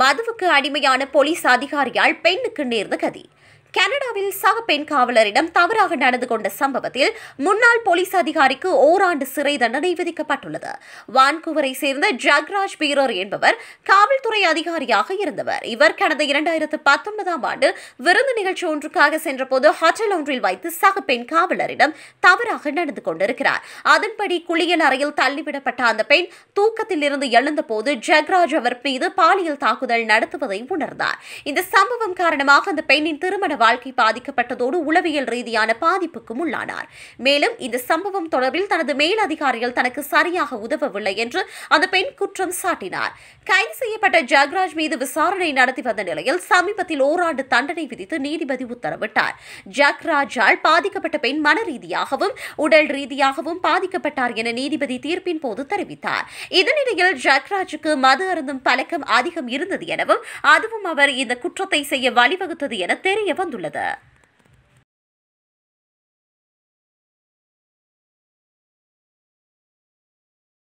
மதுவுக்கு அடிமையான போலீஸ் அதிகாரியால் பெண்ணுக்கு நேர்ந்த கதி கனடாவில் சக பெண் காவலரிடம் தவறாக நடந்து கொண்ட சம்பவத்தில் முன்னாள் போலீஸ் அதிகாரிக்கு ஓராண்டு சிறை தண்டனை விதிக்கப்பட்டுள்ளது வான்கூவரை சேர்ந்த ஜக்ராஜ் பீரர் என்பவர் காவல்துறை அதிகாரியாக இருந்தவர் இவர் கடந்த இரண்டாயிரத்து பத்தொன்பதாம் ஆண்டு விருந்து நிகழ்ச்சி ஒன்றுக்காக சென்றபோது ஹோட்டல் ஒன்றில் வைத்து சக பெண் காவலரிடம் தவறாக நடந்து கொண்டிருக்கிறார் அதன்படி குளியல் அறையில் தள்ளிவிடப்பட்ட அந்த பெண் தூக்கத்தில் இருந்து எழுந்தபோது ஜக்ராஜ் அவர் மீது பாலியல் தாக்குதல் நடத்துவதை உணர்ந்தார் இந்த சம்பவம் காரணமாக அந்த பெண்ணின் திருமண வாழ்க்கை பாதிக்கப்பட்டதோடு உளவியல் ரீதியான பாதிப்புக்கும் உள்ளானார் மேலும் இந்த சம்பவம் தொடர்பில் தனது மேலதிகாரிகள் தனக்கு சரியாக உதவவில்லை என்று அந்த பெண் குற்றம் சாட்டினார் கைது செய்யப்பட்ட ஜக்ராஜ் மீது விசாரணை நடத்தி வந்த நிலையில் சமீபத்தில் ஓராண்டு தண்டனை விதித்து நீதிபதி உத்தரவிட்டார் ஜக்ராஜால் பாதிக்கப்பட்ட பெண் மன ரீதியாகவும் உடல் ரீதியாகவும் பாதிக்கப்பட்டார் என நீதிபதி தீர்ப்பின் போது தெரிவித்தார் இதனிடையில் ஜக்ராஜுக்கு மது அருந்தும் பழக்கம் அதிகம் இருந்தது எனவும் அதுவும் அவர் இந்த குற்றத்தை செய்ய வழிவகுத்தது என தெரிய வந்துள்ளது